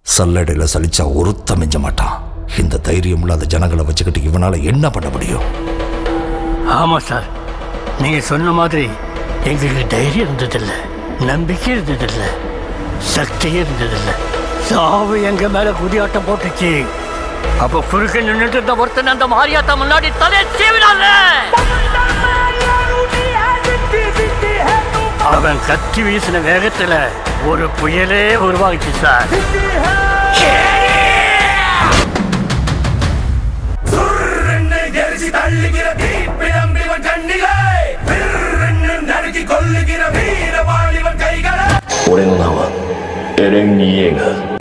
சல்லடையில் சலிச்சா ஒருத்த மிஞ்ச மாட்டான் இந்த தைரியம் இல்லாத ஜனங்களை வச்சுக்கிட்டு இவனால என்ன பண்ண முடியும் ஆமாம் சார் நீங்கள் சொன்ன மாதிரி எங்களுக்கு தைரியம் இருந்ததில்லை நம்பிக்கை இருந்ததில்லை சக்தியும் இருந்ததில்லை சாவு எங்க மேல குதியாட்டம் போட்டுச்சு அப்போ குறுக்க நின்றுட்டு இருந்த ஒருத்தன் அந்த மாரியாத்தா முன்னாடி தலையை சீவினால அவன் கத்தி வீசின வேகத்துல ஒரு புயலே உருவாகிச்சு சார் சுர்ரென்னு எரிசி தள்ளுகிற தீப்பிழம்பிவன் கண்ணிலே விர்ரென்னு நறுக்கி கொல்லுகிற வீரவாளிவன் கைகளை 俺の名はエレン・イエーガー